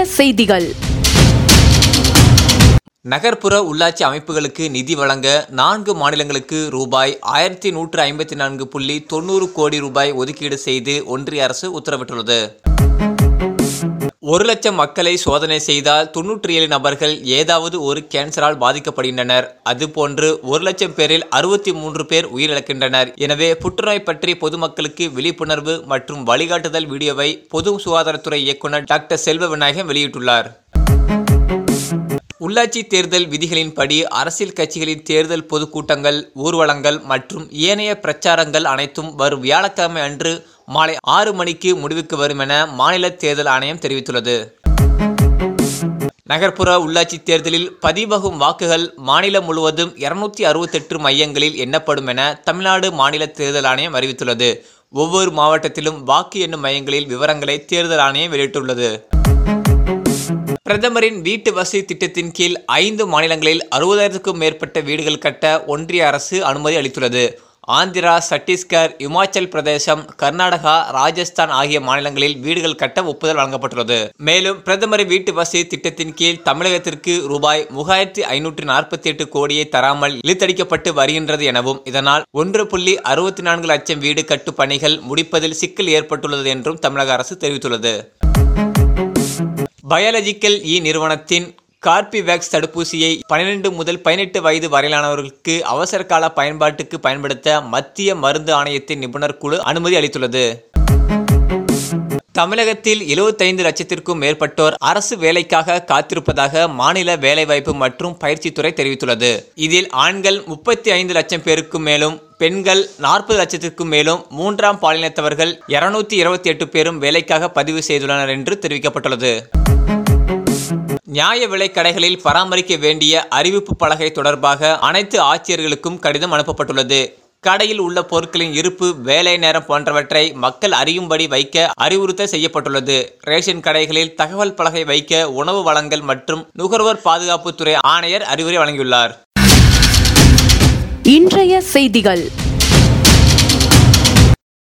செய்திகள் நகர்ப்புற உள்ளாட்சி அமைப்புகளுக்கு நிதி வழங்க நான்கு மாநிலங்களுக்கு ரூபாய் ஆயிரத்தி நூற்று ஐம்பத்தி நான்கு புள்ளி தொண்ணூறு கோடி ரூபாய் ஒதுக்கீடு செய்து ஒன்றிய அரசு உத்தரவிட்டுள்ளது ஒரு லட்சம் மக்களை சோதனை செய்தால் தொன்னூற்றி ஏழு நபர்கள் ஏதாவது ஒரு கேன்சரால் பாதிக்கப்படுகின்றனர் அதுபோன்று ஒரு லட்சம் பேரில் அறுபத்தி மூன்று பேர் உயிரிழக்கின்றனர் எனவே புற்றுநோய் பற்றி பொதுமக்களுக்கு விழிப்புணர்வு மற்றும் வழிகாட்டுதல் வீடியோவை பொது சுகாதாரத்துறை இயக்குனர் டாக்டர் செல்வ விநாயகம் வெளியிட்டுள்ளார் உள்ளாட்சி தேர்தல் விதிகளின்படி அரசியல் கட்சிகளின் தேர்தல் பொதுக்கூட்டங்கள் ஊர்வலங்கள் மற்றும் ஏனைய பிரச்சாரங்கள் அனைத்தும் வரும் வியாழக்கிழமை அன்று மாலை ஆறு மணிக்கு முடிவுக்கு வரும் என மாநில தேர்தல் ஆணையம் தெரிவித்துள்ளது நகர்ப்புற உள்ளாட்சி தேர்தலில் பதிவாகும் வாக்குகள் மாநிலம் முழுவதும் இருநூத்தி அறுபத்தெட்டு மையங்களில் எண்ணப்படும் என தமிழ்நாடு மாநில தேர்தல் ஆணையம் அறிவித்துள்ளது ஒவ்வொரு மாவட்டத்திலும் வாக்கு எண்ணும் மையங்களில் விவரங்களை தேர்தல் ஆணையம் வெளியிட்டுள்ளது பிரதமரின் வீட்டு வசதி திட்டத்தின் கீழ் ஐந்து மாநிலங்களில் அறுபதாயிரத்துக்கும் மேற்பட்ட வீடுகள் கட்ட ஒன்றிய அரசு அனுமதி அளித்துள்ளது ஆந்திரா சத்தீஸ்கர் இமாச்சல் பிரதேசம் கர்நாடகா ராஜஸ்தான் ஆகிய மாநிலங்களில் வீடுகள் கட்ட ஒப்புதல் வழங்கப்பட்டுள்ளது மேலும் பிரதமரின் வீட்டு வசதி திட்டத்தின் கீழ் தமிழகத்திற்கு ரூபாய் மூவாயிரத்தி ஐநூற்றி நாற்பத்தி எட்டு கோடியை தராமல் இழுத்தடிக்கப்பட்டு வருகின்றது எனவும் இதனால் ஒன்று புள்ளி அறுபத்தி நான்கு லட்சம் வீடு கட்டு பணிகள் முடிப்பதில் சிக்கல் ஏற்பட்டுள்ளது என்றும் தமிழக அரசு தெரிவித்துள்ளது பயாலஜிக்கல் இ நிறுவனத்தின் கார்பிவேக்ஸ் தடுப்பூசியை பன்னிரண்டு முதல் பதினெட்டு வயது வரையிலானவர்களுக்கு அவசர கால பயன்பாட்டுக்கு பயன்படுத்த மத்திய மருந்து ஆணையத்தின் நிபுணர் குழு அனுமதி அளித்துள்ளது தமிழகத்தில் 75 லட்சத்திற்கும் மேற்பட்டோர் அரசு வேலைக்காக காத்திருப்பதாக மாநில வேலைவாய்ப்பு மற்றும் பயிற்சித்துறை தெரிவித்துள்ளது இதில் ஆண்கள் முப்பத்தி ஐந்து லட்சம் பேருக்கும் மேலும் பெண்கள் நாற்பது லட்சத்திற்கும் மேலும் மூன்றாம் பாலினத்தவர்கள் இருநூத்தி இருபத்தி எட்டு பேரும் வேலைக்காக பதிவு செய்துள்ளனர் என்று தெரிவிக்கப்பட்டுள்ளது நியாய விலை கடைகளில் பராமரிக்க வேண்டிய அறிவிப்பு பலகை தொடர்பாக அனைத்து ஆட்சியர்களுக்கும் கடிதம் அனுப்பப்பட்டுள்ளது கடையில் உள்ள பொருட்களின் இருப்பு வேலை நேரம் போன்றவற்றை மக்கள் அறியும்படி வைக்க அறிவுறுத்தல் செய்யப்பட்டுள்ளது ரேஷன் கடைகளில் தகவல் பலகை வைக்க உணவு வழங்கல் மற்றும் நுகர்வோர் பாதுகாப்புத்துறை ஆணையர் அறிவுரை வழங்கியுள்ளார் இன்றைய செய்திகள்